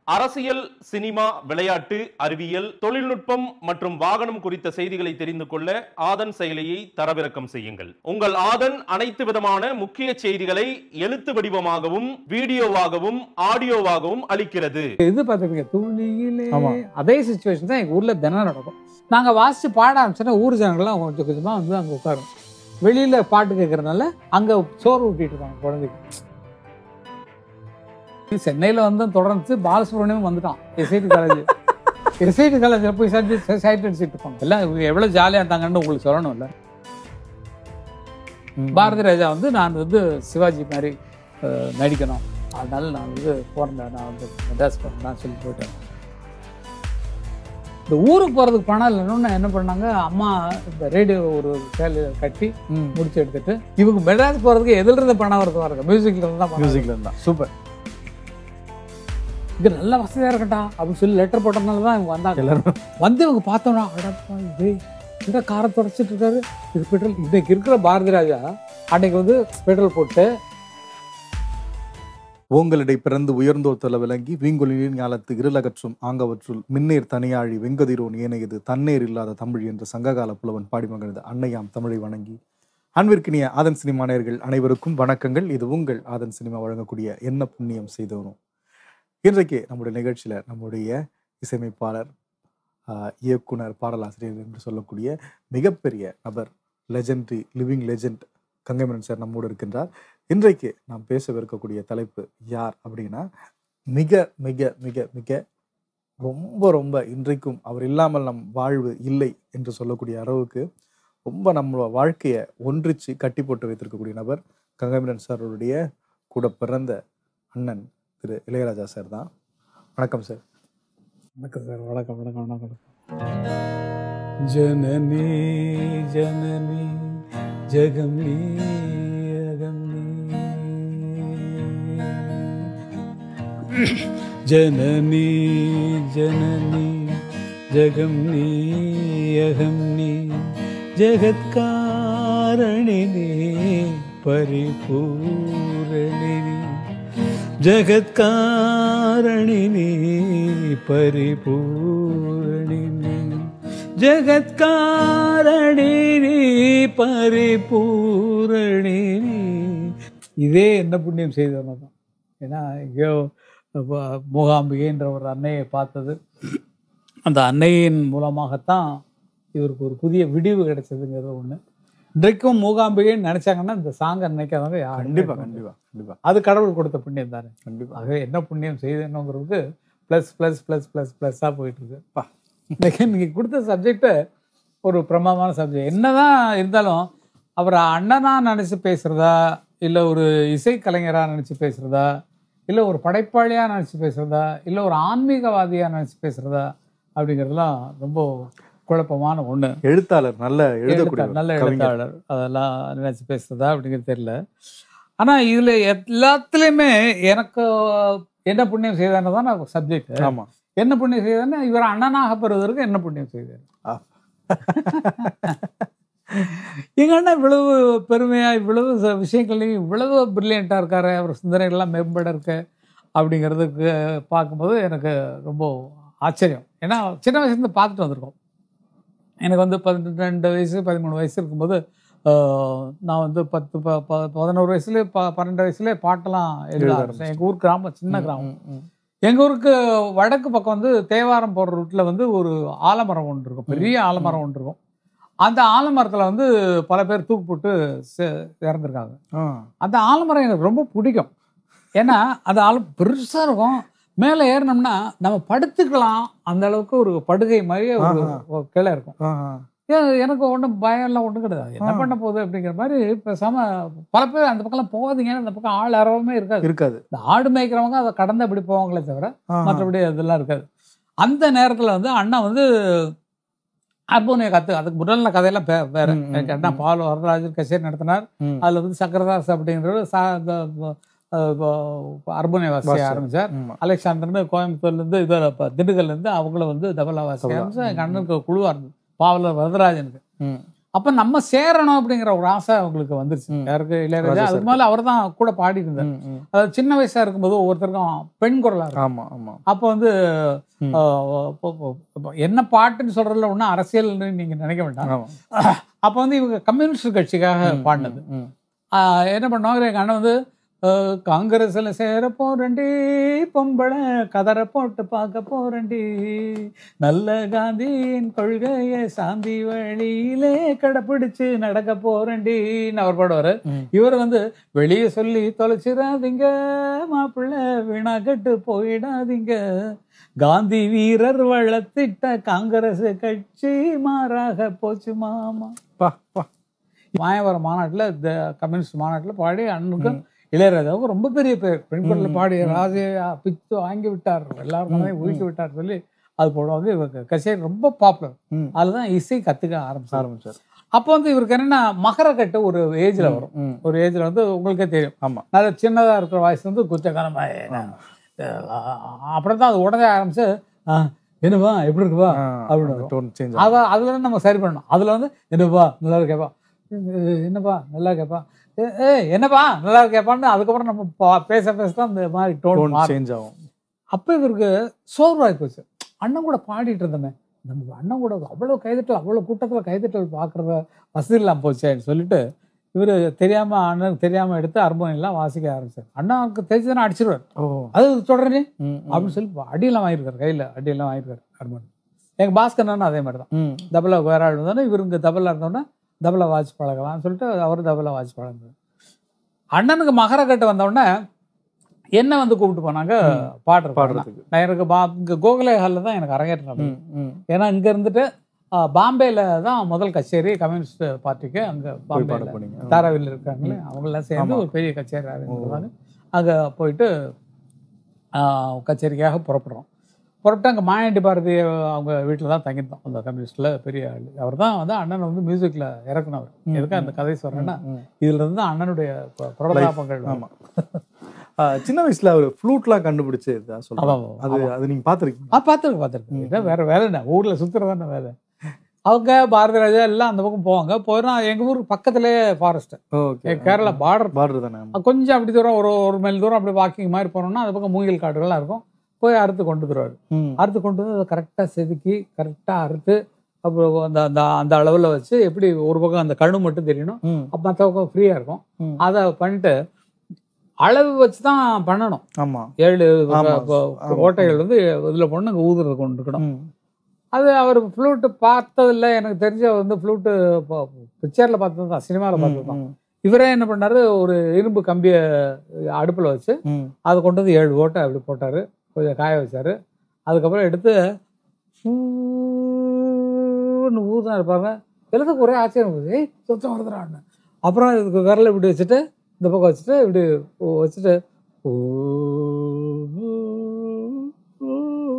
அரசியல் சினிமா விளையாட்டு அறிவியல் தொழில்நுட்பம் மற்றும் வாகனம் குறித்த செய்திகளை தெரிந்து கொள்ள ஆதன் செயலியை தரவிறக்கம் செய்யுங்கள் உங்கள் ஆதன் அனைத்து விதமான முக்கிய செய்திகளை எழுத்து வடிவமாகவும் வீடியோவாகவும் ஆடியோவாகவும் அளிக்கிறது இது பார்த்துருக்கீங்க துணியிலே ஆமா. அதே சுச்சுவேஷன் தான் எங்கள் ஊரில் தினம் நடக்கும் நாங்கள் வாசித்து பாட ஆரம்பிச்சோன்னா ஊர் ஜனங்கள்லாம் கொஞ்சம் கொஞ்சமாக வந்து அங்கே உட்காரும் வெளியில் பாட்டு கேட்கறதுனால அங்கே சோறு ஊட்டிட்டு இருக்காங்க குழந்தைக்கு சென்னையில் வந்து தொடர்ந்து பாலசுப்ரமணியம் வந்துட்டான் எஸ்ஐடி காலேஜ் எஸ்ஐடி காலேஜில் போய் சைட் சைட் அடிச்சுட்டு இருப்பாங்க எல்லாம் இவங்க எவ்வளோ ஜாலியாக இருந்தாங்கன்னு உங்களுக்கு சொல்லணும்ல பாரதி ராஜா வந்து நான் வந்து சிவாஜி மாதிரி அஹ், நடிக்கணும் அதனால நான் வந்து போகிறேன் நான் வந்து மெட்ராஸ் போகிறேன் சொல்லி போயிட்டேன் இந்த ஊருக்கு போகிறதுக்கு பணம் இல்லைன்னு என்ன பண்ணாங்க அம்மா இந்த ரேடியோ ஒரு சேலை கட்டி ம். முடிச்சு எடுத்துட்டு இவங்க மெட்ராஸ் போகிறதுக்கு எதில் இருந்து பணம் வருது பாருங்க மியூசிக்ல இருந்து தான் பணம் வருது. மியூசிக்ல இருந்தா சூப்பர் இது நல்ல வசதியாக இருக்கட்டா அப்படின்னு சொல்லி லெட்டர் போட்டதுனால தான் இவங்க வந்தாங்க எல்லாரும் வந்து இவங்க பார்த்தோம்னா அடப்பா இது இந்த காரை தொடச்சிட்டு இருக்காரு இது பெட்ரோல் இன்னைக்கு இருக்கிற பாரதி ராஜா அன்னைக்கு வந்து பெட்ரோல் போட்டு ஓங்களிடை பிறந்து உயர்ந்தோர் தல விளங்கி வீங்கொலின் ஞாலத்து இருளகற்றும் ஆங்கவற்றுள் மின்னேர் தனியாழி வெங்கதிரோன் ஏனையது தன்னேர் இல்லாத தமிழ் என்ற சங்ககால புலவன் பாடி மகிழ்ந்த அன்னையாம் தமிழை வணங்கி அன்பிற்கினிய ஆதன் சினிமா நேயர்கள் அனைவருக்கும் வணக்கங்கள் இது உங்கள் ஆதன் சினிமா வழங்கக்கூடிய என்ன புண்ணியம் செய்தவனும் இன்றைக்கு நம்முடைய நிகழ்ச்சியில நம்முடைய இசையமைப்பாளர் ஆஹ், இயக்குனர் பாடலாசிரியர் என்று சொல்லக்கூடிய மிகப்பெரிய நபர் legendary living legend Gangaimaran sir நம்மோடு இருக்கின்றார் இன்றைக்கு நாம் பேசவிருக்கக்கூடிய தலைப்பு யார் அப்படின்னா மிக மிக மிக மிக ரொம்ப ரொம்ப இன்றைக்கும் அவர் இல்லாமல் நம் வாழ்வு இல்லை என்று சொல்லக்கூடிய அளவுக்கு ரொம்ப நம்ம வாழ்க்கையை ஒன்றிச்சு கட்டி போட்டு வைத்திருக்கக்கூடிய நபர் கங்கைமரன் சாருடைய கூட பிறந்த அண்ணன் திரு இளையராஜா சார் தான் வணக்கம் சார் வணக்கம் சார் வணக்கம் வணக்கம் வணக்கம் ஜனனி ஜனனி ஜெகம் நீ அகம் நீ ஜனனி ஜனனி ஜெகம் நீ அகம் நீ ஜெகத்காரணினி பரிபூரணினி ஜகத்காரணினி பரிபூரணினி ஜகத்காரணினி பரிபூரணினி இதே என்ன புண்ணியம் செய்தவங்க தான் ஏன்னா எங்கேயோ வ- மூகாம்பிகைன்ற ஒரு அன்னையை பார்த்தது அந்த அன்னையின் மூலமாகத்தான் இவருக்கு ஒரு புதிய விடிவு கிடைச்சதுங்கிறது ஒன்று இன்றைக்கும் மூகாம்பிகைன்னு நினைச்சாங்கன்னா இந்த சாங் நினைக்காதவங்க யாருமே கண்டிப்பா இருக்க கண்டிப்பா கண்டிப்பா அது கடவுள் கொடுத்த புண்ணியம் தானே கண்டிப்பா ஆகவே என்ன புண்ணியம் செய்தேனுங்கிறதுக்கு ப்ளஸ் ப்ளஸ் ப்ளஸ் ப்ளஸ் ப்ளஸ்ஸாக போயிட்டு இருக்கு பா இன்னைக்கு நீங்கள் கொடுத்த சப்ஜெக்ட்டு ஒரு பிரமாதமான சப்ஜெக்ட் என்னதான் இருந்தாலும் அவரை அண்ணனா நினச்சி பேசுகிறதா இல்லை ஒரு இசைக்கலைஞராக நினச்சி பேசுகிறதா இல்லை ஒரு படைப்பாளியாக நினச்சி பேசுகிறதா இல்லை ஒரு ஆன்மீகவாதியாக நினச்சி பேசுகிறதா அப்படிங்கிறதுலாம் ரொம்ப குழப்பமான ஒன்று எழுத்தாளர் நல்ல எழுதக்கூடிய எழுத்தாளர், நல்ல கவிஞர். எழுத்தாளர் அதெல்லாம் நினைச்சு பேசுறதா அப்படிங்கிறது தெரியல ஆனா இதுல எல்லாத்துலயுமே எனக்கு என்ன புண்ணியம் செய்தான்னு தான் நான் சப்ஜெக்ட் ஆமா என்ன புண்ணியம் செய்தான்னு இவர் அண்ணனாக பெறுவதற்கு என்ன புண்ணியம் செய்தார் ஆ. எங்க அண்ணன் இவ்வளவு பெருமையா இவ்வளவு ச- விஷயங்கள்லையும் இவ்வளவு பிரில்லியண்டா இருக்காரு அவர் சிந்தனைகள்லாம் மேம்பட இருக்கு அப்படிங்கிறதுக்கு பார்க்கும்போது எனக்கு ரொம்ப ஆச்சரியம் ஏன்னா சின்ன வயசுலேருந்து பார்த்துட்டு வந்திருக்கோம் எனக்கு வந்து பன்னெண்டு வயசு பதிமூணு வயசு இருக்கும்போது ஆஹ், நான் வந்து பத்து ப- ப- பதினோரு வயசுல ப பன்னெண்டு வயசுல பாட்டெல்லாம் எழுத எழுத ஆரம்பிச்சேன் எங்கள் ஊர் கிராமம் சின்ன கிராமம் ம், ம். எங்க ஊருக்கு வடக்கு பக்கம் வந்து தேவாரம் போடுற ரூட்ல வந்து ஒரு ஆலமரம் ஒன்று இருக்கும் பெரிய ஆலமரம் ஒன்று இருக்கும் அந்த ஆலமரத்துல வந்து பல பேர் தூக்கு போட்டு செ- இறந்துருக்காங்க ஆ. அந்த ஆலமரம் எனக்கு ரொம்ப பிடிக்கும் ஏன்னா அந்த ஆலம் பெருசா இருக்கும் மேலே ஏறினோம்னா நம்ம படுத்துக்கலாம் அந்த அளவுக்கு ஒரு படுகை மாதிரியே ஒரு ஆஹா. ஒரு கிளை இருக்கும் ஆ, ஆ. ஏன் எனக்கு ஒன்றும் பயம் எல்லாம் ஒன்றும் கிடையாது என்ன ஆ. பண்ண போகுது அப்படிங்கிற மாதிரி பேசாம பல பேர் அந்த பக்கம்லாம் போகாதீங்கன்னு அந்த பக்கம் ஆள் அறவே இருக்காது இருக்காது இந்த ஆடு மேய்க்கிறவங்க அதை கடந்து அப்படி போவாங்களே தவிர ஆ, ஆ. மற்றபடி அதெல்லாம் இருக்காது அந்த நேரத்துல வந்து அண்ணா வந்து அர்போனிய கத்து அதுக்கு முதல்ல கதையெல்லாம் வே- வேற ம், ம், எனக்கு அண்ணா ம். பால் வரராஜன் கச்சேரி நடத்தினார் ம். அதுல வந்து சக்கரதாஸ் அப்படிங்கிறவர் சா இந்த, அஹ், அர்போனிய வாசிய வாசிச்சார். ஆரம்பிச்சார் ஆமா. அலெக்சாண்டர்னு கோயம்புத்தூர்ல இருந்து இதில் திண்டுக்கல்ல இருந்து அவங்கள வந்து தபலா வாசிக்க தபலா. ஆரம்பிச்சு எங்க ம், அண்ணனுக்கு குழுவா இருந்தது பாவலர் வரதராஜனுக்கு ம். அப்ப நம்ம சேரணும் அப்படிங்கிற ஒரு ஆசை அவங்களுக்கு வந்துருச்சு ம். யாருக்கு இளையராஜா ராஜா அதுக்கு மேல அவர் தான் கூட பாடி இருந்தார் ம், ம். அதாவது சின்ன வயசா இருக்கும்போது ஒவ்வொருத்தருக்கும் பெண் குரலா இருக்கும் ஆமா ஆமா அப்போ வந்து ம். ஆஹ் இப்போ- இப்போ- இப்போ என்ன பாட்டுன்னு சொல்றதுல ஒன்றும் அரசியல்னு நீங்க நினைக்க வேண்டாம் ஆமா அப்போ வந்து இவங்க கம்யூனிஸ்ட் கட்சிக்காக ம், பாடினது ம், ம். ஆஹ் என்ன பண்ணுவாங்க எங்கள் அண்ணன் வந்து ஆஹ் காங்கிரஸ்ல சேர போறண்டி பொம்பளை கதற போட்டு பார்க்க போறண்டி நல்ல காந்தியின் கொள்கையை சாந்தி வழியிலே கடைப்பிடிச்சு நடக்க போறண்டின்னு அவர் பாடுவாரு ம். இவர் வந்து வெளியே சொல்லி தொலைச்சிடாதீங்க மாப்பிள்ளை வீணா கெட்டு போயிடாதீங்க காந்தி வீரர் வளர்த்திட்ட காங்கிரஸ் கட்சி மாறாக போச்சு மாமா பா பா மாயவரம் மாநாட்டில் இந்த கம்யூனிஸ்ட் மாநாட்டில் பாடி அண்ணனுக்கும் இளையராஜாவுக்கும் ரொம்ப பெரிய பேர் பெண்குரலில் பாடி ராஜையா பித்து வாங்கி விட்டார் எல்லாரும் உயிக்கி விட்டார் சொல்லி அது போடுவாங்க இவங்க கச்சேரி ரொம்ப பாப்புலர் ம். அதுதான் இசை கற்றுக்க ஆரம்பிச்சார் ஆரம்பிச்சார் அப்போ வந்து இவருக்கு என்னன்னா மகரக்கட்டு ஒரு ஏஜில் வரும் ம். ஒரு ஏஜில் வந்து உங்களுக்கே தெரியும் ஆமா நல்ல சின்னதாக இருக்கிற வாய்ஸ் வந்து குச்சக்காரமாக அப்புறம் தான் அது உடனே ஆரம்பிச்சு "ஆ, என்னப்பா எப்படி இருக்குப்பா அப்படின்னு டோன் சேஞ்ச் அத அதுல நம்ம சரி பண்ணணும் அதுல வந்து என்னப்பா நல்லா இருக்கேப்பா "ஏய், என்னப்பா நல்லா இருக்கேப்பா ஏ- ஏய் என்னப்பா நல்லா இருக்கேப்பான்னு அதுக்கப்புறம் நம்ம பா- பேச பேச தான் இந்த மாதிரி டோன் டோன் மாறும் சேஞ்ச் ஆகும் அப்போ இவருக்கு சோர்வாகி போச்சு அண்ணன் கூட பாடிட்டு இருந்தோமே நம்ம அண்ணன் கூட அவ்வளோ கைதட்டல் அவ்வளோ கூட்டத்தில் கைதட்டல் பார்க்குறத வசதி இல்லாமல் போச்சேன்னு சொல்லிட்டு இவர் தெரியாமல் அண்ணனுக்கு தெரியாமல் எடுத்து ஹார்மோனியெல்லாம் வாசிக்க ஆரம்பிச்சார் அண்ணாவுக்கு தெரிஞ்சுதானே அடிச்சிருவார் ஓ அது தொடர்ந்து ம், ம். அப்படின்னு சொல்லி அடியெல்லாம் வாங்கியிருக்காரு கையில் அடியெல்லாம் வாங்கியிருக்காரு ஹார்மோனியம் எங்கள் பாஸ்கர் அதே மாதிரி தான் ம். தபலா வேற ஆள் வந்தோடனே இவருக்கு தபலா இருந்தோடனே தபலா வாட்ச் பழகலாம்னு சொல்லிட்டு அவர் தபலா வாட்ச் பழகுறாரு அண்ணனுக்கு மகரக்கட்டு வந்தோடனே என்ன வந்து கூப்பிட்டு போனாங்க பாடுற பாடுறது பாடுறதுக்கு நான் எனக்கு பா இங்கே கோகுலே ஹாலில் தான் எனக்கு அரங்கேற்றம் நடந்தது. ம், ம். ஏன்னா இங்கே இருந்துட்டு ஆ, பாம்பேல தான் முதல் கச்சேரி கம்யூனிஸ்ட் பார்ட்டிக்கு அங்கே போய் பாம்பேல பாட போனீங்க தாராவில் இருக்காங்களே அவங்களாம் சேர்ந்து ஆமா. ஒரு பெரிய கச்சேரி ஆரம்பிச்சிருந்தாங்க அங்கே போயிட்டு ஆ, கச்சேரிக்காக புறப்படுறோம் புறப்பட்டு அங்கே மாயாண்டி பாரதி அவங்க வீட்டில் தான் தங்கியிருந்தோம் அந்த கம்யூனிஸ்டில் பெரிய ஆள் அவர் தான் வந்து அண்ணனை வந்து மியூசிக்கில் இறக்குனவர் ம், எதுக்காக அந்த கதை சொல்கிறேன்னா ம். இதுல இருந்து தான் அண்ணனுடைய ப- பிரதாபங்கள் வரும். ஆமா ஆ, சின்ன வயசுல அவர் ஃப்ளூட்லாம் கண்டுபிடிச்சு இதா சொல்றாங்க ஆமா, ஆமா. அது அது நீங்க பாத்திருக்கீங்க ஆ பார்த்துருக்கு பார்த்துருக்கு இதான் வேற வேலை என்ன ஊரில் சுற்றுறதான வேலை அவங்க பாரதி ராஜா எல்லாம் அந்த பக்கம் போவாங்க போயினா எங்கள் ஊருக்கு பக்கத்துலேயே forest okay Kerala border border தானே ஆமா. கொஞ்சம் அப்படி தூரம் ஒரு ஒரு மைல் தூரம் அப்படி வாக்கிங் மாதிரி போனோம்னா அந்த பக்கம் மூங்கில் காடுகள்லாம் இருக்கும் போய் அறுத்து கொண்டு வருவார் ம். அறுத்து கொண்டு வந்து அதை கரெக்டாக செதுக்கி கரெக்டாக அறுத்து அப்புறம் அந்த அந்த அந்த அளவில் வச்சு எப்படி ஒரு பக்கம் அந்த கண்ணு மட்டும் தெரியணும் ம். அப்போ மற்ற பக்கம் ஃப்ரீயாக இருக்கும் ம். அதை பண்ணிட்டு அளவு வச்சு தான் பண்ணணும் ஆமா ஏழு ஆமா. இப்போ ஆமா. ஓட்டைகள் வந்து இதில் பொண்ணு அங்கே ஊதுறது கொண்டு இருக்கணும் ம். அது அவர் ஃப்ளூட்டு பார்த்ததில்ல எனக்கு தெரிஞ்ச வந்து ஃப்ளூட்டு பிக்சரில் பார்த்தது தான் சினிமாவில் பார்த்தது தான் ம். இவரே என்ன பண்ணாரு ஒரு இரும்பு கம்பியை அடுப்பில் வச்சு ம். அதை கொண்டு வந்து ஏழு ஓட்டை அப்படி போட்டார் கொஞ்சம் காய வச்சாரு அதுக்கப்புறம் எடுத்து ஊன்னு ஊதுனா இருப்பாங்க எல்லாத்துக்கும் ஒரே ஆச்சரியம் போகுது ஏய் சுத்தம் வருதுறான்னு அப்புறம் இதுக்கு விரலை இப்படி வச்சுட்டு இந்த பக்கம் வச்சுட்டு இப்படி வச்சுட்டு ஊ, ஊ, ஊ,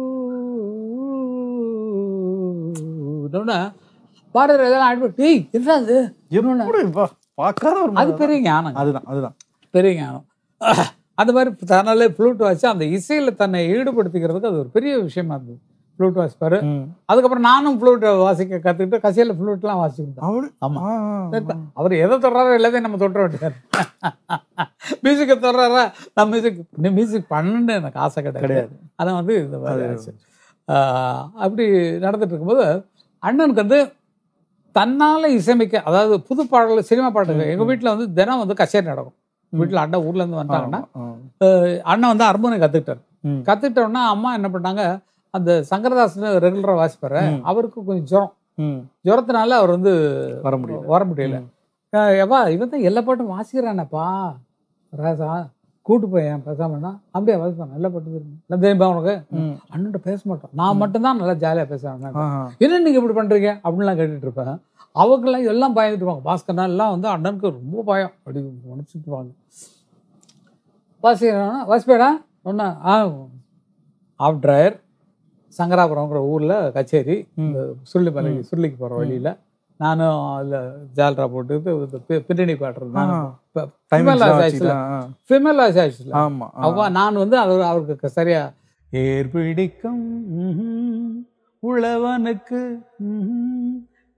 ஊன்னோடனே பாரதி ராஜா ஆடி டேய் என்ன அது எப்படி பா- பார்க்காத ஒரு அது மரம். பெரிய ஞானம் அதுதான் அதுதான் பெரிய ஞானம் அந்த மாதிரி தன்னாலே ஃப்ளூட் வச்சு அந்த இசையில் தன்னை ஈடுபடுத்திக்கிறதுக்கு அது ஒரு பெரிய விஷயமா இருந்தது ஃப்ளூட் வாசிப்பாரு ம். அதுக்கப்புறம் நானும் ஃப்ளூட் வாசிக்க கற்றுக்கிட்டு கசையில் ஃப்ளூட்லாம் வாசிக்கிட்டேன் அவரு ஆமா. ஆ, ஆ, ஆ. அவர் எதை தொடுறாரோ எல்லாத்தையும் நம்ம தொட்டுற வேண்டியார் மியூசிக்கை தொடுறாரா நான் மியூசிக் மியூசிக் பண்ணணுன்னு எனக்கு ஆசை கிடையாது கிடையாது அதான் வந்து இந்த மாதிரி ஆச்சு ஆஹ் அப்படி நடந்துட்டு இருக்கும்போது அண்ணனுக்கு வந்து தன்னால இசையமைக்க அதாவது புது பாடல் சினிமா பாடல்கள் எங்க வீட்டில் வந்து தினம் வந்து கச்சேரி நடக்கும் வீட்டில் அண்ணன் ஊர்ல இருந்து வந்தாங்கன்னா ஆ. அண்ணன் வந்து ஹார்மோனியம் கத்துக்கிட்டார் ம். கத்துக்கிட்டோன்னா அம்மா என்ன பண்ணாங்க அந்த சங்கரதாசன் ரெகுலரா வாசிப்பாரு ம். அவருக்கு கொஞ்சம் ஜுரம் ம். ஜுரத்தினால அவர் வந்து வர முடியல வர முடியல அஹ் எப்பா இவன் தான் எல்லா பாட்டும் வாசிக்கிறானப்பா ராசா கூட்டு போயேன் பேசாமன்னா அப்படியே வாசிப்பான் நல்ல பாட்டு தெரியும் நல்லா தெரியுமா உனக்கு ம். அண்ணன்ட்ட பேச மாட்டோம் நான் மட்டும்தான் நல்லா ஜாலியாக பேசுவேன் ஆ, என்ன நீங்க இப்படி பண்றீங்க அப்படின்லாம் கேட்டுட்டு இருப்பேன் அவங்கெல்லாம் எல்லாம் பயந்துட்டு இருப்பாங்க பாஸ்கர்னா எல்லாம் வந்து அண்ணனுக்கு ரொம்ப பயம் அப்படி நினச்சிட்டு இருப்பாங்க வாசிக்கிறானா வாசிப்பேடா ஒன்றா ஆ ஆஃப் ட்ரையர் சங்கராபுரம்ங்கிற ஊரில் கச்சேரி ம். இந்த சுருளிமலை சுருளிக்கு போகிற வழியில் நானும் அதில் ஜால்ரா போட்டு இந்த பி- பின்னணி பாடுறது ஆ. நானும் Timings ஃபீமேல் எல்லாம் ஆயிடுச்சுல வச்சுக்கிட்டா, ஆ. ஃபீமேல் ஆயிடுச்சுல ஆமா ஆ. அவ நான் வந்து அவர் அவருக்கு சரியா ஏர் பிடிக்கும் ம்ஹும், உழவனுக்கு ம்ஹும்,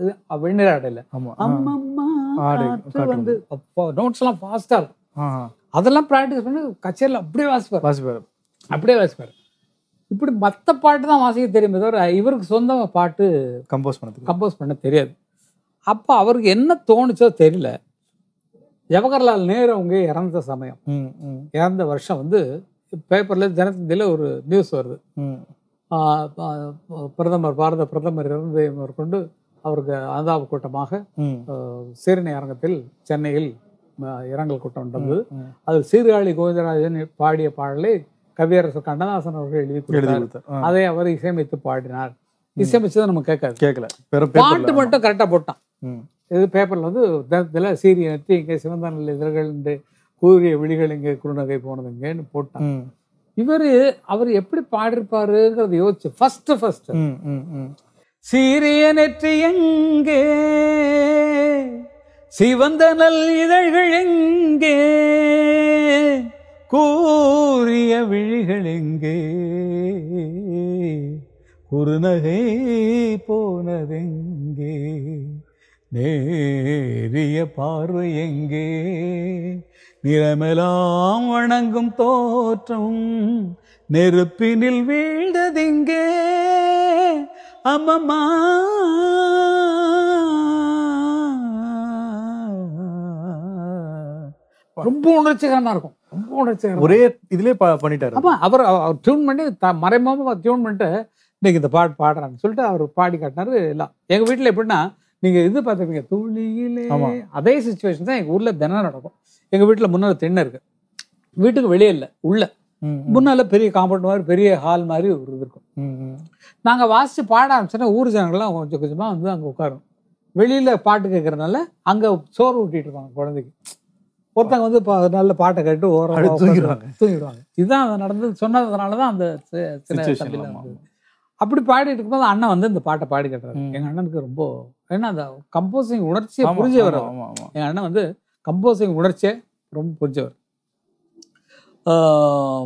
இது வெந்நீர் ஆடையில ஆமா ஆ. அம்மம்மா ஆடை, காற்று காற்று வந்து அப்போ நோட்ஸ் எல்லாம் ஃபாஸ்டா இருக்கும் ஆ, ஆ. அதெல்லாம் ப்ராக்டிஸ் பண்ணி கச்சேரியில் அப்படியே வாசிப்பார் வாசிப்பாரு அப்படியே வாசிப்பார் இப்படி மற்ற பாட்டு தான் வாசிக்க தெரியுமே தவிர இவருக்கு சொந்தமா பாட்டு கம்போஸ் பண்ணதுக்கு கம்போஸ் பண்ண தெரியாது அப்போ அவருக்கு என்ன தோணுச்சோ தெரியல ஜவஹர்லால் நேரு அவங்க இறந்த சமயம் ம், ம், இறந்த வருஷம் வந்து பேப்பரில் தினத்தந்தியில் ஒரு நியூஸ் வருது ம். ஆஹ் ஆஹ் பிரதமர் பாரத பிரதமர் இறந்ததை மேற்கொண்டு அவருக்கு அனுதாப கூட்டமாக ம், ஆஹ் சீரணி அரங்கத்தில் சென்னையில் ஆஹ் இரங்கல் கூட்டம் நடந்தது ம். அதில் சீர்காழி கோவிந்தராஜன் பாடிய பாடலை கவியரசர் கண்ணதாசன் அவர்கள் எழுதி எழுதி கொடுத்தார் கொடுத்தார் ஆ, அதை அவர் இசையமைத்து பாடினார் இசையமைச்சதை நம்ம கேட்காது கேட்கல பெரும் பாட்டு பேப்பர்ல மட்டும் கரெக்டாக போட்டான் ம், இது பேப்பரில் வந்து தினத்தில் சீரிய நெற்றி இங்கே சிவந்த நல்ல இதழ்கள் என்று கூறிய விழிகள் இங்கே குறுநகை போனதுங்கன்னு போட்டான் ம், இவர் அவர் எப்படி பாடிருப்பாருங்கிறத யோசிச்சு ஃபர்ஸ்ட் ஃபர்ஸ்ட் ம், ம், ம். சீரிய நெற்றி எங்கே சிவந்த நல் இதழ்கள் எங்கே கூறிய விழிகள் எங்கே குறுநகை போனதெங்கே நேரிய பார்வை எங்கே நிறமெல்லாம் வணங்கும் தோற்றம் நெருப்பினில் வீழ்ந்ததெங்கே அம்மம்மா ரொம்ப உணர்ச்சிகரமா இருக்கும் ரொம்ப உணர்ச்சிகரமா ஒரே இதுலயே ப- பண்ணிட்டாரு ஆமா அவர் அவர் டியூன் பண்ணி த மறைமுகமாக டியூன் பண்ணிட்டு இன்னைக்கு இந்த பாட்டு பாடுறான்னு சொல்லிட்டு அவர் பாடி காட்டினாரு எல்லாம் எங்க வீட்டில் எப்படின்னா நீங்க இது பார்த்துருப்பீங்க துளியிலே ஆமா. அதே சுச்சுவேஷன் தான் எங்க ஊர்ல தினம் நடக்கும் எங்க வீட்டுல முன்னால திண்ணை இருக்கு வீட்டுக்கு வெளியே இல்லை உள்ள ம், ம், முன்னால பெரிய காம்பவுண்ட் மாதிரி பெரிய ஹால் மாதிரி ஒரு இது இருக்கும் ம், ம். நாங்க வாசிச்சு பாட ஆரம்பிச்சோன்னா ஊர் ஜனங்கள்லாம் கொஞ்சம் கொஞ்சமா வந்து அங்க உட்காரும் வெளியில பாட்டு கேட்கறதுனால அங்க சோறு ஊட்டிட்டு இருப்பாங்க குழந்தைக்கு ஒருத்தங்க வந்து பா- நல்ல பாட்டை கேட்டு ஓரம் அப்படியே தூங்கிடுவாங்க. தூங்கிடுவாங்க இதுதான் அது நடந்தது சொன்னதுனால தான் அந்த சி- சின்ன Situation, தம்பில ஆமா, வந்தது. அப்படி பாடிட்டு இருக்கும்போது அண்ணன் வந்து இந்த பாட்டை பாடி கேட்டாரு ம். எங்க அண்ணனுக்கு ரொம்ப ஏன்னா அந்த கம்போசிங் உணர்ச்சியை ஆமா, புரிஞ்சவர் ஆமா, அவர். ஆமா, ஆமா. எங்க அண்ணன் வந்து கம்போசிங் உணர்ச்சியை ரொம்ப புரிஞ்சவர் ஆஹ்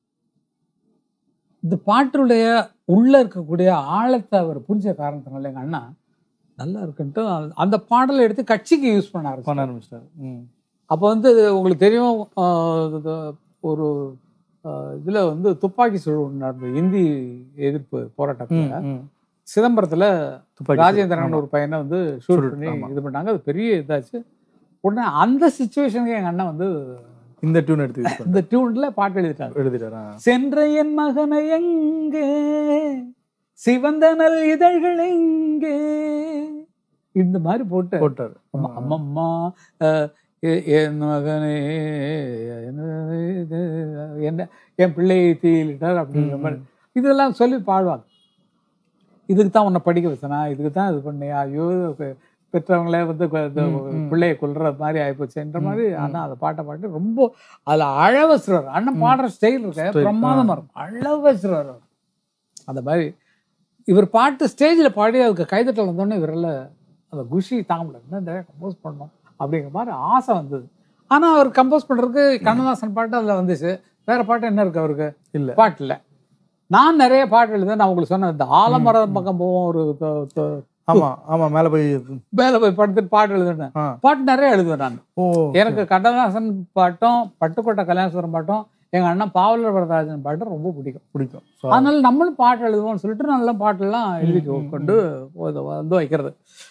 இந்த பாட்டுடைய உள்ள இருக்கக்கூடிய ஆழத்தை அவர் புரிஞ்ச காரணத்தினால எங்க அண்ணா நல்லா இருக்குன்ட்டு அந்த- அந்த பாடலை எடுத்து கட்சிக்கு யூஸ் பண்ண பண்ண ஆரம்பிச்சார் ஆரம்பிச்சிட்டாரு ம், அப்போ வந்து உங்களுக்கு தெரியும் ஆஹ் இது ஒரு ஆஹ் இதுல வந்து துப்பாக்கி சூடு ஒண்ணு நடந்தது இந்தி எதிர்ப்பு போராட்டத்துல ம், ம். சிதம்பரத்துல துப்பாக்கி ராஜேந்திரன் ஆமா. ஒரு பையனை வந்து ஷூட் Shoot, பண்ணி ஆமா. இது பண்ணாங்க அது பெரிய இதாச்சு உடனே அந்த சுச்சுவேஷனுக்கு எங்க அண்ணன் வந்து இந்த டியூன் எடுத்து யூஸ் பண்ணி இந்த டியூன்ல பாட்டு எழுதிட்டாங்க எழுதிட்டாரா சென்ற என் மகனை எங்கே சிவந்த நல் இதழ்கள் எங்கே இந்த மாதிரி போட்டு போட்டாரு அம்மா அம்மம்மா அஹ், எ- என் மகனே என்ன இது, என்ன என் பிள்ளையை தீயிலிட்டார் அப்படிங்கிற ம், மாதிரி இதெல்லாம் சொல்லி பாடுவாங்க இதுக்கு தான் உன்னை படிக்க வச்சனா இதுக்கு தான் இது பண்ணியா ஐயோ பெ- பெற்றவங்களே வந்து கொ- இந்த ம், ம். பிள்ளையை கொல்ற மாதிரி ஆயிப்போச்சுன்ற மாதிரி ம். அண்ணா அதை பாட்டை பாட்டு ரொம்ப அதுல அழவசுறார் அண்ணன் ம். பாடுற ஸ்டைல் இருக்க Style, பிரமாதமா இருக்கும் அழவசுறார் அவர் அந்த மாதிரி இவர் பாட்டு ஸ்டேஜில் பாடி அதுக்கு கைதட்டல் வந்தோடனே இவரில் அந்த குஷி தாங்க முடியல இந்த கம்போஸ் பண்ணோம் அப்படிங்கிற மாதிரி ஆசை வந்தது ஆனா அவர் கம்போஸ் பண்றதுக்கு கண்ணதாசன் பாட்டு அதுல வந்துச்சு வேற பாட்டு என்ன இருக்கு அவருக்கு இல்ல. பாட்டு இல்ல நான் நிறைய பாட்டு எழுதுறேன் நான் உங்களுக்கு சொன்னேன் இந்த ஆலமரம் பக்கம் போவோம் ஒரு த- த- ஆமா ஆமா மேல போய் மேல போய் படுத்துட்டு பாட்டு எழுதுனேன் ஆ. பாட்டு நிறைய எழுதுவேன் நான் ஓ எனக்கு கண்ணதாசன் பாட்டும் பட்டுக்கோட்டை கல்யாணசுவரம் பாட்டும் எங்க அண்ணன் பாவலர் வரதராஜன் பாட்டும் ரொம்ப பிடிக்கும் பிடிக்கும் So, அதனால நம்மளும் பாட்டு எழுதுவோம்னு சொல்லிட்டு நல்ல பாட்டெல்லாம் எழுதி கொண்டு இது வந்து வைக்கிறது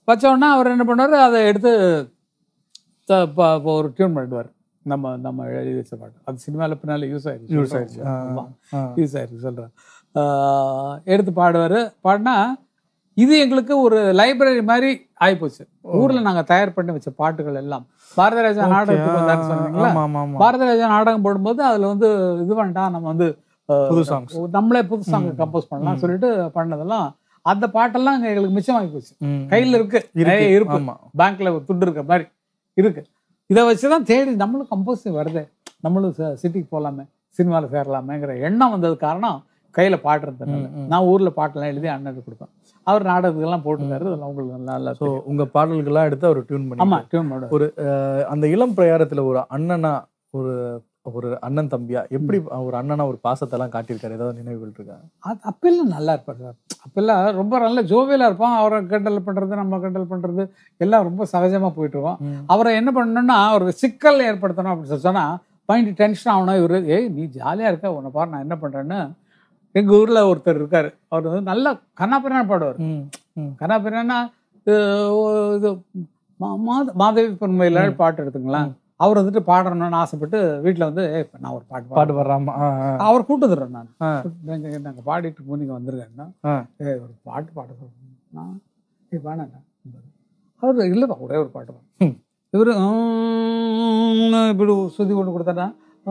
வச்ச உடனே அவர் என்ன பண்ணுவார் அதை எடுத்து த- ப- ப- ஒரு டியூன் பண்ணிடுவார் நம்ம நம்ம எழுதி வச்ச பாட்டு அது சினிமாவில் பின்னால யூஸ் ஆயிடுச்சு Use ஆயிடுச்சு. ஆ, ஆமா. ஆ. யூஸ் ஆயிருக்கு சொல்கிறேன் எடுத்து பாடுவார் பாடினா இது எங்களுக்கு ஒரு லைப்ரரி மாதிரி ஆயிப்போச்சு ஊர்ல நாங்க தயார் பண்ணி வச்ச பாட்டுகள் எல்லாம் பாரதிராஜா நாடகத்துக்கு வந்தாரு சொன்னீங்களா ஆமா ஆமா ஆமா பாரதிராஜா நாடகம் போடும்போது அதுல வந்து இது வேண்டாம் நம்ம வந்து அஹ், புது songs. நம்மளே புது சாங் கம்போஸ் பண்ணலாம் சொல்லிட்டு பண்ணதெல்லாம் அந்த பாட்டெல்லாம் இங்க எங்களுக்கு மிச்சமாகி போச்சு ம். கையில இருக்கு நிறைய இருக்கு இருக்கு ஆமா பேங்க்ல ஒரு துட்டு இருக்க மாதிரி இருக்கு இதை வச்சுதான் தேடி நம்மளும் கம்போஸ் வருதே நம்மளும் சிட்டிக்கு போகலாமே சினிமாவில் சேரலாமேங்கிற எண்ணம் வந்தது காரணம் கையில பாட்டு இருந்ததுனால ம், ம். நான் ஊர்ல பாட்டெல்லாம் எழுதி அண்ணனுக்கு கொடுப்பேன் அவர் நாடகத்துக்கெல்லாம் போட்டுருக்காரு அதெல்லாம் உங்களுக்கு நல்லா ஸோ உங்க பாடல்கள்லாம் எடுத்து அவர் டியூன் பண்ணி ஆமா டியூன் பண்ணுவார் ஒரு அஹ், அந்த இளம் பிரயாரத்துல ஒரு அண்ணனா ஒரு ஒரு அண்ணன் தம்பியா எப்படி ஒரு அண்ணனா ஒரு பாசத்தெல்லாம் காட்டியிருக்காரு ஏதாவது நினைவுகள் இருக்கா அது அப்பெல்லாம் நல்லா இருப்பார் சார் அப்பெல்லாம் ரொம்ப நல்ல ஜோவியலாக இருப்பான் அவரை கிண்டல் பண்ணுறது நம்ம கிண்டல் பண்ணுறது எல்லாம் ரொம்ப சகஜமாக போயிட்டு இருக்கோம் அவரை என்ன பண்ணணும்னா ஒரு சிக்கல் ஏற்படுத்தணும் அப்படின்னு சொல்லி சொன்னா மைண்ட் டென்ஷன் ஆகணும் இவர் ஏய் நீ ஜாலியாக இருக்க உன்னை பாரு நான் என்ன பண்ணுறேன்னு எங்கள் ஊரில் ஒருத்தர் இருக்கார் அவர் வந்து நல்லா கண்ணாப்பிரான பாடுவார் ம், ம். கண்ணாப்பிரானா இது மா- மாத- மாதவி பொன்மையில் பாட்டு எடுத்துங்களேன் அவர் வந்துட்டு பாடணும்னு ஆசைப்பட்டு வீட்டில் வந்து ஏய் நான் ஒரு பாட்டு பாட்டு பாடு வர்றாமா ஆ, ஆ. அவர் கூட்டு வந்துடுறேன் நான் ஆ. நாங்கள் நாங்கள் பாடிட்டு இருக்கும்போது நீங்கள் வந்துருக்கேன்னா ஆ. ஏ ஒரு பாட்டு பாட சொல்லுன்னா ஏ வேணாண்டா அவர் இல்லைப்பா ஒரே ஒரு பாட்டு பாடு ம். இவர் இப்படி சுதி கொண்டு கொடுத்தாடா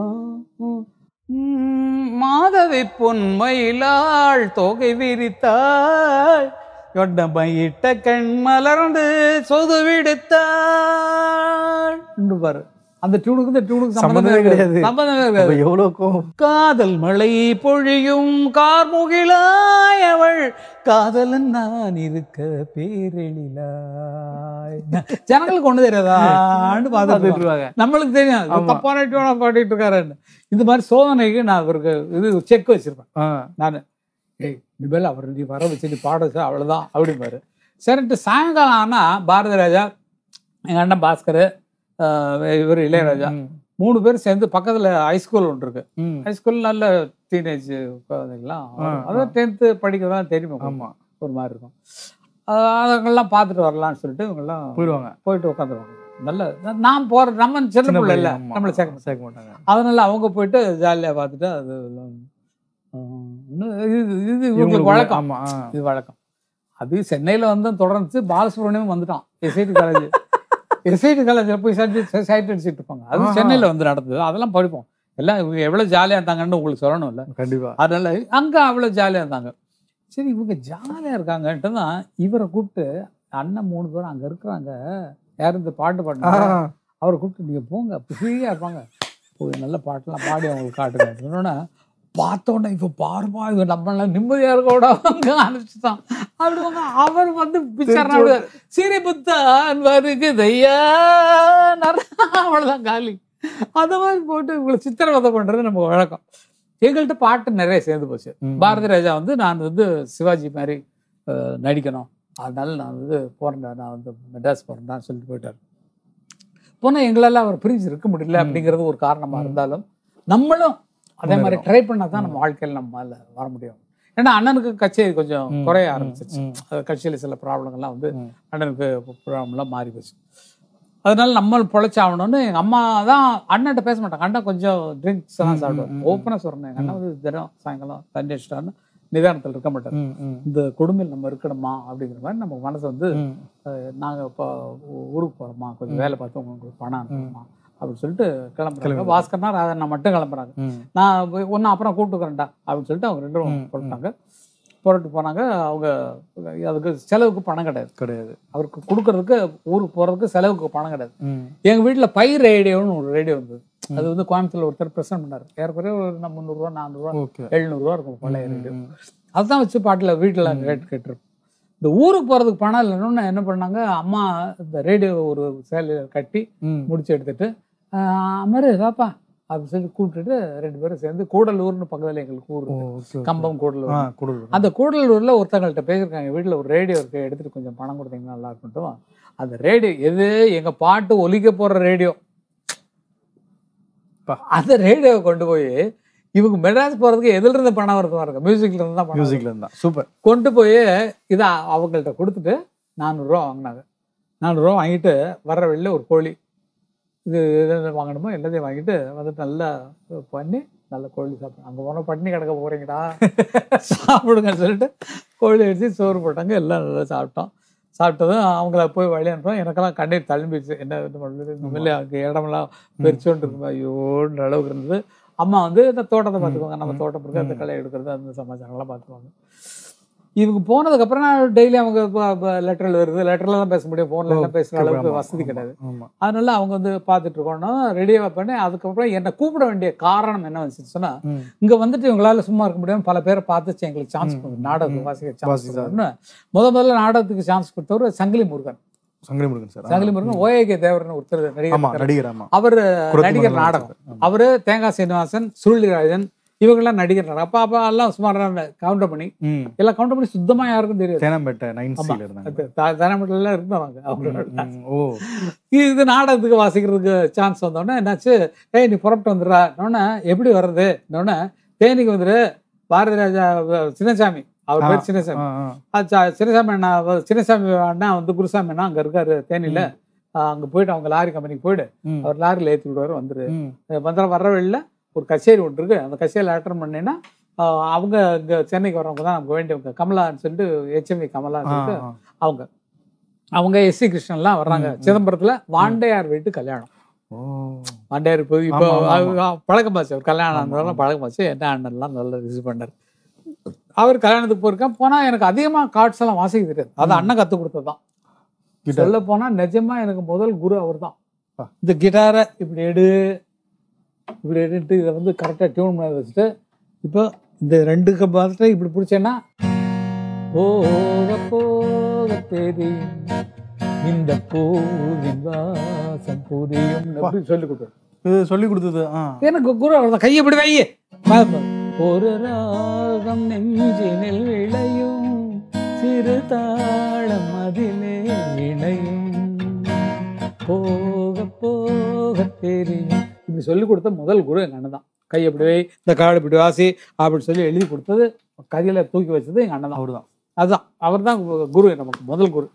மாதவி பொன்மயிலாள் தொகை விரித்தாள் கொண்டமையிட்ட கண் மலர்ந்து சொது விடுத்தாள் பாரு அந்த டியூனுக்கு இந்த டியூனுக்கு சம்பந்தமே சம்பந்தமே கிடையாது. கிடையாது சம்பந்தமே கிடையாது அப்ப எவ்வளவு கோவம் காதல் மழை பொழியும் கார்முகிலாய் அவள் காதலன் நான் இருக்க பேரெழிலாய் ஜனங்களுக்கு ஒண்ணு தெரியாதான்னு பார்த்துட்டு இருப்பாங்க நம்மளுக்கு தெரியும் இது ஆமா. தப்பான டியூனா பாடிட்டு இருக்காருன்னு இந்த மாதிரி சோதனைக்கு நான் அவருக்கு இது செக் வச்சிருப்பேன் ஆ, நான் ஏய் இனிமேல் அவர் நீ வர வச்சு நீ பாட வச்சா அவ்வளவுதான் அப்படிம்பாரு சரின்ட்டு சாயங்காலம் ஆனா பாரதி ராஜா எங்க அண்ணன் பாஸ்கர் இவர் இளையராஜா ம், மூணு பேர் சேர்ந்து பக்கத்துல ஹைஸ்கூல் ஒன்று இருக்கு ம். ஹைஸ்கூல் நல்ல டீனேஜ் குழந்தைங்களாம் ஆ, அதான் டென்த்து படிக்க தான் தெரியுமா ஆமா ஆமாம் ஒரு மாதிரி இருக்கும் அஹ் அதெல்லாம் பார்த்துட்டு வரலாம்னு சொல்லிட்டு இவங்கெல்லாம் போயிடுவாங்க போயிட்டு உட்காந்துருவாங்க நல்ல நான் போற நம்ம சின்ன பிள்ளை இல்லை ஆமா. நம்மளை சேர்க்க மாட்டாங்க. சேர்க்க மாட்டாங்க அதனால அவங்க போயிட்டு ஜாலியா பார்த்துட்டு அது எல்லாம், அஹ், இன்னும் இது இது இவங்களுக்கு இவங்களுக்கு வழக்கம் ஆமா ஆ. இது வழக்கம் அது சென்னையில வந்து தொடர்ந்து பாலசுப்ரமணியம் வந்துட்டான் எஸ்ஐடி காலேஜ் எஸ்ஐடி காலேஜில் போய் சைட் சைட் அடிச்சுட்டு இருப்பாங்க அது ஆஹா. சென்னையில வந்து நடந்தது அதெல்லாம் படிப்போம் எல்லாம் இவங்க எவ்வளவு ஜாலியா இருந்தாங்கன்னு உங்களுக்கு சொல்லணும் இல்ல கண்டிப்பா அதனால அங்க அவ்வளவு ஜாலியா இருந்தாங்க சரி இவங்க ஜாலியா இருக்காங்கன்ட்டு தான் இவரை கூப்பிட்டு அண்ணன் மூணு பேரும் அங்க இருக்கிறாங்க யார் இந்த பாட்டு ஆ, பாடினாங்க அவரை கூப்பிட்டு நீங்க போங்க ஃப்ரீயா இருப்பாங்க போய் நல்ல பாட்டெல்லாம் பாடி அவங்களுக்கு காட்டுங்க சொன்னோன்னே பார்த்தோன்னே இப்போ பாருமா இவன் நம்மளாம் நிம்மதியா இருக்க விட அவங்க ஆரம்பிச்சுட்டான் அப்படி வந்து அவர் வந்து பிச்சர் சிறை புத்தான் வருகுதையா அவ்வளவுதான் காலி அந்த மாதிரி போட்டு இவங்களை சித்திரவதை பண்றது நமக்கு வழக்கம் எங்கள்கிட்ட பாட்டு நிறைய சேர்ந்து போச்சு ம். பாரதி ராஜா வந்து நான் வந்து சிவாஜி மாதிரி அஹ், நடிக்கணும் அதனால நான் வந்து போறேன்டா நான் வந்து மெட்ராஸ் போறேன்டான்னு சொல்லிட்டு போயிட்டார் போனால் எங்களால அவர் பிரிஞ்சு இருக்க முடியல ம். அப்படிங்கிறது ஒரு காரணமா ம். இருந்தாலும் நம்மளும் அதே மாதிரி முன்னேறணும். ட்ரை பண்ணா தான் நம்ம வாழ்க்கையில் நம்மளால வர முடியும் ஏன்னா அண்ணனுக்கு கச்சேரி கொஞ்சம் ம், குறைய ம், ஆரம்பிச்சிருச்சு ம். அது கட்சியில் சில ப்ராப்ளங்கள்லாம் வந்து ம். அண்ணனுக்கு ப்ராப்ளம்லாம் மாறி போச்சு அதனால நம்ம பொழைச்சாகணும்னு எங்க அம்மா தான் அண்ணன்ட்ட பேச மாட்டாங்க அண்ணன் கொஞ்சம் ட்ரிங்க்ஸ் எல்லாம் ம், சாப்பிடுவார் ம், ம். ஓப்பனாக சொல்றேன் எங்க அண்ணன் வந்து தினம் சாயங்காலம் தண்ணி அடிச்சிட்டாருன்னு நிதானத்தில் இருக்க மாட்டார் ம், ம், இந்த கொடுமையில் நம்ம இருக்கணுமா அப்படிங்கிற மாதிரி நம்ம மனசு வந்து ம். நாங்க இப்போ ஊருக்கு போறோமா கொஞ்சம் ம். வேலை பார்த்து உங்களுக்கு பணம் அனுப்பணுமா அப்படின்னு சொல்லிட்டு கிளம்புறாங்க கிளம்பி பாஸ்கர்னா ராதண்ணா மட்டும் கிளம்புறாங்க ம். நான் ஒன்று அப்புறம் கூப்பிட்டுக்கிறேன்டா அப்படின்னு சொல்லிட்டு அவங்க ரெண்டும் ம், ம். புறப்பட்டாங்க புறப்பட்டு போனாங்க அவங்க அதுக்கு செலவுக்கு பணம் கிடையாது கிடையாது அவருக்கு கொடுக்கறதுக்கு ஊருக்கு போறதுக்கு செலவுக்கு பணம் கிடையாது ம். எங்க வீட்டுல பை ரேடியோன்னு ஒரு ரேடியோ இருந்தது ம். அது வந்து கோயம்புத்தூர்ல ஒருத்தர் பிரசன்ட் பண்ணாரு ஏறக்குறைய ஒரு நம்ம முந்நூறுரூவா நானூறுரூவா ஓகே எழுநூறுவா இருக்கும் பழைய ம், ரேடியோ ம், அதுதான் வச்சு பாட்டுல வீட்டுல ம். கேட்டு கேட்டுருப்போம் இந்த ஊருக்கு போறதுக்கு பணம் இல்லைன்னு என்ன பண்ணாங்க அம்மா இந்த ரேடியோ ஒரு சேலையில கட்டி ம். முடிச்சு எடுத்துட்டு ஆஹ் அமரு வாப்பா அப்படின்னு சொல்லி கூப்பிட்டுட்டு ரெண்டு பேரும் சேர்ந்து கூடலூர்னு பக்கத்துல எங்களுக்கு ஊர் ஓ, இருக்கு. Okay, okay. கம்பம் கூடலூர் ஆ, கூடலூர். அந்த கூடலூர்ல ஒருத்தங்கள்ட்ட பேசியிருக்காங்க வீட்டுல ஒரு ரேடியோ இருக்கு எடுத்துட்டு கொஞ்சம் பணம் கொடுத்தீங்கன்னா நல்லா இருக்கும்ட்டும் அந்த ரேடியோ எது எங்க பாட்டு ஒலிக்க போற ரேடியோ பா. அந்த ரேடியோவை கொண்டு போய் இவங்க மெட்ராஸ் போறதுக்கு எதுல இருந்து பணம் வருது பாருங்க மியூசிக்ல இருந்து தான் பணம் வருது. மியூசிக்ல இருந்தா சூப்பர் கொண்டு போய் இதை அவங்கள்ட்ட கொடுத்துட்டு நானூறுரூவா வாங்கினாங்க நானூறுரூவா வாங்கிட்டு வர்ற வெளில ஒரு கோழி இது எது வாங்கணுமோ எல்லாத்தையும் வாங்கிட்டு வந்துட்டு நல்லா பண்ணி நல்ல கோழி சாப்பிடுங்க அங்கே போனால் பட்டினி கிடக்க போகிறீங்கடா சாப்பிடுங்கன்னு சொல்லிட்டு கோழி அடித்து சோறு போட்டாங்க எல்லாம் நல்லா சாப்பிட்டோம் சாப்பிட்டதும் அவங்கள போய் வழி அனுப்புறோம் எனக்கெல்லாம் கண்ணீர் தழும்பிடுச்சு என்ன இது பண்ணுறது இந்த மாதிரி அங்கே இடமெல்லாம் பெருச்சோண்டு இருக்குமா ஐயோன்ற அளவுக்கு இருந்தது அம்மா வந்து இந்த தோட்டத்தை பார்த்துக்குவாங்க நம்ம தோட்டம் இருக்கு அந்த களை எடுக்கிறது அந்த சமாச்சாரம்லாம் பார்த்துக்குவாங்க இவங்க போனதுக்கப்புறம் நான் டெய்லி அவங்க லெட்டரில் வருது லெட்டரில் தான் பேச முடியும் ஃபோனில் எல்லாம் பேசுகிற அளவுக்கு வசதி கிடையாது ஆமா அதனால அவங்க வந்து பார்த்துட்டு இருக்கோம்னா ரெடியாக பண்ணி அதுக்கப்புறம் என்னை கூப்பிட வேண்டிய காரணம் என்ன வந்துச்சு சொன்னா ம். இங்க வந்துட்டு இவங்களால சும்மா இருக்க முடியாம பல பேரை பார்த்துச்சு எங்களுக்கு சான்ஸ் நாடகம் வாசிக்க சான்ஸ் வாசிச்சாரு. முத முதல்ல நாடகத்துக்கு சான்ஸ் கொடுத்தவர் சங்கிலி முருகன் சங்கரி முருகன் சார் சங்கிலி முருகன் ஓஏகே தேவர்னு ஒருத்தர் ஆமா நடிகர் நடிகர் ஆமா அவர் குரத்தி நடிகர் மன்னன் நாடகம் ஆமா. அவரு தேங்காய் சீனிவாசன் சுருளிராஜன் இவங்கெல்லாம் நடிகர் நாடகம் அப்ப அப்ப எல்லாம் சுமார் கவுண்டர் பண்ணி ம் எல்லாம் கவுண்டர் பண்ணி சுத்தமா யாருக்கும் தெரியாது தேனாம்பேட்டை நைன் சில இருந்தாங்க தனமட்டில இருந்தாங்க அவங்க ம், ஓ இது நாடகத்துக்கு வாசிக்கிறதுக்கு சான்ஸ் வந்தோடனே என்னாச்சு ஏய் நீ புறப்பட்டு வந்துடுறா இன்னொன்னே எப்படி வர்றது இன்னொன்னே தேனிக்கு வந்துரு பாரதி ராஜா அஹ், சின்னசாமி அவர் பேர் சின்னசாமி ஆ, ஆ. அது ச- சின்னசாமி அண்ணா அவ- சின்னசாமி அண்ணா வந்து குருசாமி அண்ணா அங்க இருக்காரு தேனியில அஹ், அங்க போயிட்டு அவங்க லாரி கம்பெனிக்கு போயிடு ம், அவர் லாரியில் ஏற்றி விடுவாரு வந்துரு ம். வந்துட வர்ற வழியில ஒரு கச்சேரி ஒன்று இருக்கு அந்த கச்சேரியில் அட்டன் பண்ணீங்கன்னா அஹ், அவங்க இங்க சென்னைக்கு வரவங்க தான் நமக்கு வேண்டியவங்க கமலான்னு சொல்லிட்டு ஹெச்எம்வி கமலான்னு ஆ, சொல்லிட்டு ஆ. அவங்க அவங்க எஸ் சி கிருஷ்ணன்லாம் வர்றாங்க சிதம்பரத்துல வாண்டையார் வீட்டு கல்யாணம் ஓ வாண்டையார் போய் இப்போ ஆமா, ஆமா. பழக்கமாச்சு அவர் கல்யாணம் ஆனதால பழக்கமாச்சு என்ன அண்ணன்லாம் நல்லா ரிசீவ் பண்ணார் அவர் கல்யாணத்துக்கு போயிருக்கேன் போனா எனக்கு அதிகமா கார்ட்ஸ் எல்லாம் வாசிக்க தெரியாது அது அண்ணன் கத்து கொடுத்ததுதான் Guitar. சொல்ல போனா நிஜமா எனக்கு முதல் குரு அவர் தான் ஆ. இந்த கிட்டாரை இப்படி எடு இப்படி எடுத்து இதை வந்து கரெக்டாக டியூன் பண்ணி வச்சுட்டு இப்போ இந்த ரெண்டுக்கு பார்த்துட்டு இப்படி பிடிச்சேன்னா போக போக தெரியும் இந்த பூவின் வாசம் புரியும் அப்படி சொல்லி கொடுத்தாரு இது சொல்லி கொடுத்தது ஆ எனக்கு குரு அவர் தான் கையை இப்படி வையே பாருங்க. ஒரு ராகம் நெஞ்சினில் விளையும் சிறு தாளம் அதிலே இணையும் போக போக தெரியும் இப்படி சொல்லி கொடுத்த முதல் குரு எங்க அண்ணன் தான் கை எப்படி வை இந்த காடு இப்படி வாசி அப்படின்னு சொல்லி எழுதி கொடுத்தது கையில தூக்கி வச்சது எங்க அண்ணன் தான் அவர்தான் அதுதான் அவர் தான் குரு நமக்கு முதல் குரு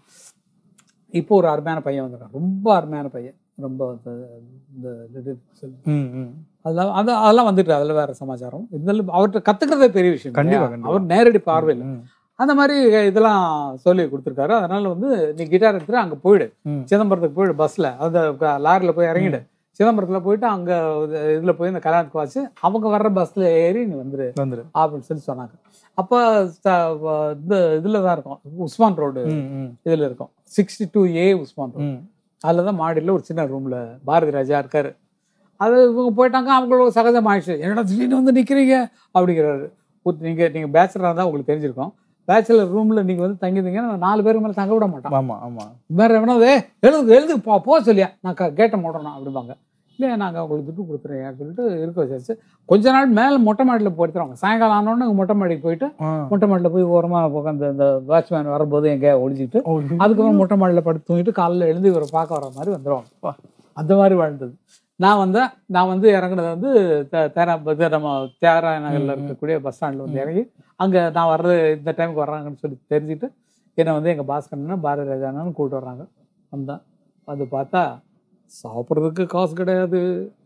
இப்போ ஒரு அருமையான பையன் வந்திருக்கான் ரொம்ப அருமையான பையன் ரொம்ப இந்த- இந்த இது சொல்லு. ம், ம். அதெல்லாம் அது அதெல்லாம் வந்துட்டு அதில் வேற சமாச்சாரம் இருந்தாலும் அவர்கிட்ட கத்துக்கிறதே பெரிய விஷயம் கண்டிப்பா, இல்லையா? கண்டிப்பா. அவர் நேரடி பார்வையில் ம், அந்த மாதிரி இதெல்லாம் சொல்லி கொடுத்துருக்காரு அதனால வந்து நீ கிட்டார் எடுத்துட்டு அங்கே போயிடு ம். சிதம்பரத்துக்கு போயிடு பஸ்ல அந்த க- லாரில போய் இறங்கிடு சிதம்பரத்துல போயிட்டு அங்க இதுல போய் இந்த கல்யாணத்துக்கு வாச்சு அவங்க வர்ற பஸ்ல ஏறி நீ வந்துரு வந்துரு அப்படின்னு சொல்லி சொன்னாங்க அப்போ ச- வ- இந்த இதுல தான் இருக்கும் உஸ்மான் ரோடு ம், ம், இதுல இருக்கும் sixty two A Usman road ம். அதில் தான் மாடியில் ஒரு சின்ன ரூமில் பாரதி ராஜா இருக்காரு அது இவங்க போயிட்டாங்க அவங்களுக்கு சகஜம் ஆயிடுச்சு என்னடா திடீர்னு வந்து நிற்கிறீங்க அப்படிங்கிறாரு நீங்கள் நீங்கள் பேச்சுலராக இருந்தால் உங்களுக்கு தெரிஞ்சிருக்கும் பேச்சுலர் ரூமில் நீங்கள் வந்து தங்கிருந்தீங்கன்னா நாலு பேருக்கு மேலே தங்க விட மாட்டான் ஆமா ஆமா வேற எவனாவது "ஏய், எழுது எழுது போ போ சொல்லியா நான் க கேட்டை மூடணும் அப்படிம்பாங்க இல்லையா நாங்கள் உங்களுக்கு துட்டு கொடுத்துறேன் சொல்லிட்டு இருக்க வச்சாச்சு கொஞ்ச நாள் மேலே மொட்டை மாடியில் போயிடுறாங்க சாயங்காலம் ஆனோடனே மொட்டை மாடிக்கு போயிட்டு ஆ. மொட்டை மாடியில் போய் ஓரமாக உட்காந்து அந்த வாட்ச்மேன் வரும்போது எங்கேயா ஒழிச்சிட்டு ஓ, அதுக்கப்புறம் மொட்டை மாடியில் படுத்து தூங்கிட்டு காலைல எழுந்து இவரை பார்க்க வர மாதிரி வந்துடுவாங்க அந்த மாதிரி வாழ்ந்தது நான் வந்தேன் நான் வந்து இறங்குனது வந்து த- தேரா இது நம்ம தியாகராய நகரில் இருக்கக்கூடிய பஸ் ஸ்டாண்டில் வந்து இறங்கி அங்கே நான் வர்றது இந்த டைமுக்கு வர்றாங்கன்னு சொல்லி தெரிஞ்சுட்டு என்னை வந்து எங்கள் பாஸ்கரன் பாரதி ராஜானு கூப்பிட்டு வர்றாங்க வந்தேன் வந்து பார்த்தா சாப்பிட்றதுக்கு காசு கிடையாது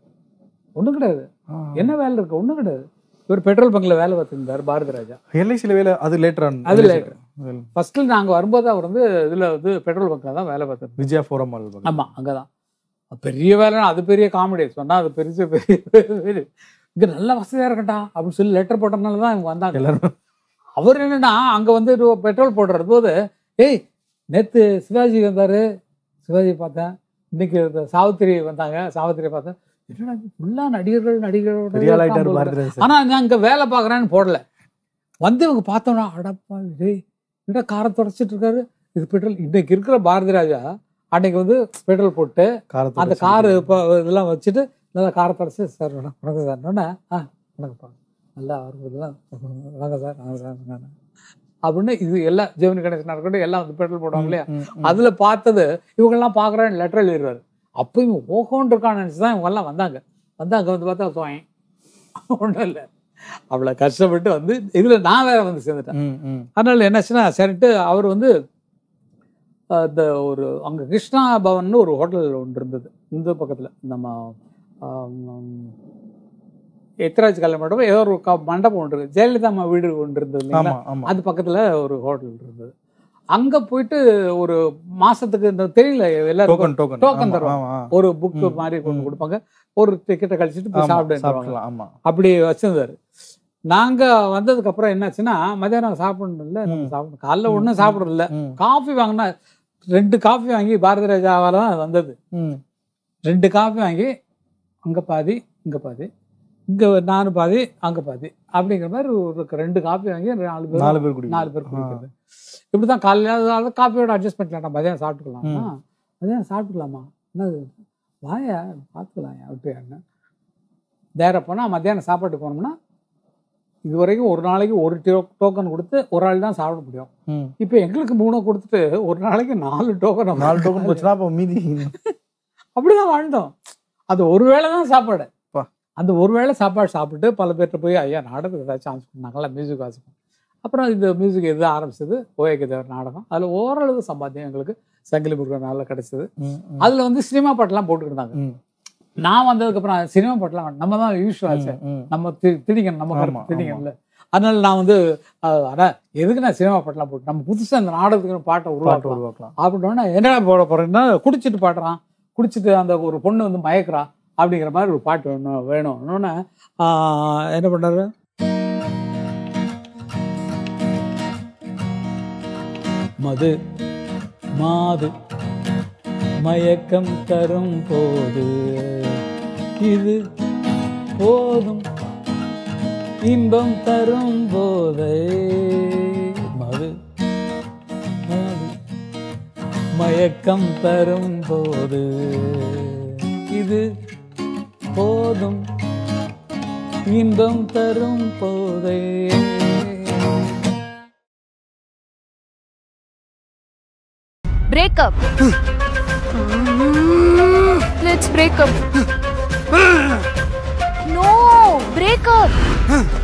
ஒன்றும் கிடையாது ஆ. என்ன வேலை இருக்கு ஒன்றும் கிடையாது இவர் பெட்ரோல் பங்க்ல வேலை பார்த்துருந்தார் பாரதி ராஜா எல்ஐசில வேலை அது லேட்டர் அது later. ஃபர்ஸ்ட்ல நாங்கள் வரும்போது அவர் வந்து இதில் வந்து பெட்ரோல் பங்க்ல தான் வேலை பார்த்துருந்தார் விஜயா ஃபோரம் மால் பக்கம். ஆமா அங்கதான் பெரிய வேலை அது பெரிய காமெடி சொன்னா அது பெருசு பெரிய பெரிய இங்க நல்ல வசதியா இருக்கட்டா அப்படின்னு சொல்லி லெட்டர் போட்டதுனால தான் இவங்க வந்தாங்க எல்லாரும் அவர் என்னன்னா அங்க வந்து ஒரு பெட்ரோல் போடுறது போது ஏய் நேத்து சிவாஜி வந்தாரு சிவாஜி பார்த்தேன் இன்னைக்கு இந்த சாவித்திரி வந்தாங்க சாவித்திரி பார்த்தேன் என்னடா ஃபுல்லா நடிகர்கள் நடிகர்களோட பெரிய ஆள் இருக்கான் ஆயிட்டாரு போல பாரதி இருக்கு. ராஜா ஆனா நான் இங்க வேலை பார்க்கறேன்னு போடல வந்து இவங்க பார்த்தோம்னா அடப்பா டேய் என்ன காரை தொடச்சிட்டு இருக்காரு இது பெட்ரோல் இன்னைக்கு இருக்கிற பாரதி ராஜா அன்னைக்கு வந்து பெட்ரோல் போட்டு காரத்தோட அந்த காரு இப்போ இதெல்லாம் வச்சுட்டு நல்லா காரை தொடச்சி சார் வணக்கம் வணக்கம் சார் உடனே ஆ வணக்கம்ப்பா நல்லா வரும்போதுலாம் வாங்க சார் வாங்க சார் வாங்க. அப்படின்னு இது எல்லாம் ஜெவனி கணேசனா இருக்கட்டும் எல்லாம் வந்து பெட்ரோல் போடுவாங்க இல்லையா ம், ம். அதுல பார்த்தது இவங்கெல்லாம் பார்க்குறேன் லெட்டர் எழுதிடுவாரு அப்போ இவங்க ஓகோன்னு இருக்கான்னு நினச்சி தான் இவங்க எல்லாம் வந்தாங்க வந்து அங்கே வந்து பார்த்தா தோயன் ஒன்றும் இல்லை அவ்வளோ கஷ்டப்பட்டு வந்து இதில் நான் வேற வந்து சேர்ந்துட்டேன் ம், ம். அதனால என்னாச்சுன்னா சரின்ட்டு அவர் வந்து அஹ், இந்த ஒரு அங்கே கிருஷ்ணா பவன் ஒரு ஹோட்டல் ஒன்று இருந்தது இந்த பக்கத்தில் நம்ம ஆம், எத்திராஜ் கல்யாண மண்டபம் ஏதோ ஒரு க- மண்டபம் ஒன்று இருக்கு ஜெயலலிதா அம்மா வீடு ஒன்று இருந்தது இல்லைங்களா ஆமா ஆமா அது பக்கத்தில் ஒரு ஹோட்டல் இருந்தது அங்கே போயிட்டு ஒரு மாசத்துக்கு இந்த தெரியல எல்லாருக்கும் டோக்கன் டோக்கன் token தருவாங்க. ஒரு புக்கு ம், மாதிரி கொண்டு ம். கொடுப்பாங்க ஒரு டிக்கெட்டை கழிச்சிட்டு போய் சாப்பிட்டு சாப்பிடலாம் ஆமா அப்படி வச்சிருந்தாரு நாங்க வந்ததுக்கு அப்புறம் என்னாச்சுன்னா மதியானம் சாப்பிடணும்ல நம்ம ம். சாப்பிடணும் காலைல ம், ஒன்றும் ம். சாப்பிடல ம், காஃபி வாங்கினா ரெண்டு காஃபி வாங்கி பாரதி ராஜாவால தான் அது வந்தது ம், ரெண்டு காஃபி வாங்கி அங்க பாதி இங்க பாதி இங்க நானு பாதி அங்க பாதி அப்படிங்கிற மாதிரி ஒரு ரெண்டு காஃபி வாங்கி நாலு பேர் நாலு பேர் குடிக்கணும். நாலு பேர் குடிக்கிறது இப்படிதான் காலையில காஃபியோட அட்ஜஸ்ட் பண்ணிக்கலாம் மதியானம் சாப்பிட்டுக்கலாமா மதியானம் சாப்பிட்டுக்கலாமா என்னது வாயா பார்த்துக்கலாம் அப்படியான்னு நேராக போனால் மத்தியானம் சாப்பாட்டுக்கு போனோம்னா இது வரைக்கும் ஒரு நாளைக்கு ஒரு டோக்கன் கொடுத்து ஒரு ஆள் தான் சாப்பிட முடியும் ம். இப்போ எங்களுக்கு மூணு கொடுத்துட்டு ஒரு நாளைக்கு நாலு டோக்கன் நாலு டோக்கன் போச்சுன்னா அப்போ மீதி அப்படிதான் வாழ்ந்தோம் அது ஒரு வேளை தான் சாப்பாடு பா. அந்த ஒரு வேளை சாப்பாடு சாப்பிட்டு பல பேர்கிட்ட போய் ஐயா நாடகத்துக்கு ஏதாவது சான்ஸ் கொடுத்தாங்களா மியூசிக் வாசிப்போம் அப்புறம் இந்த மியூசிக் எது ஆரம்பிச்சது ஓஏகே தேவர் நாடகம் அதில் ஓரளவு சம்பாத்தியம் எங்களுக்கு சங்கிலி முருகன் நல்லா கிடைச்சது ம், ம், அதில் வந்து சினிமா பாட்டெல்லாம் போட்டுக்கிட்டு இருந்தாங்க ம், நான் வந்ததுக்கப்புறம் சினிமா பாட்டெல்லாம் நம்ம தான் யூஸ்வல் ஆச்சு ம், ம். நம்ம தி- திணிக்கணும் நம்ம ஆமா, கருத்து திணிக்கணும்ல அதனால நான் வந்து அஹ், அட எதுக்கு நான் சினிமா பாட்டெல்லாம் போட்டு நம்ம புதுசா இந்த நாடகத்துக்கு பாட்டை பாட்டு உருவாக்கலாம் உருவாக்கலாம் அப்படின்னா என்னடா போட போறேன்னா குடிச்சிட்டு பாடுறான் குடிச்சிட்டு அந்த ஒரு பொண்ணு வந்து மயக்கிறா அப்படிங்கிற மாதிரி ஒரு பாட்டு வேணும் வேணும் இன்னொன்னு, ஆஹ், என்ன பண்றாரு மது மாது மயக்கம் தரும் போது இது போதும் இன்பம் தரும் போதை மது மாது மயக்கம் தரும் போது இது போதும் இன்பம் தரும் போதே Break up. Let's break up. No, break up.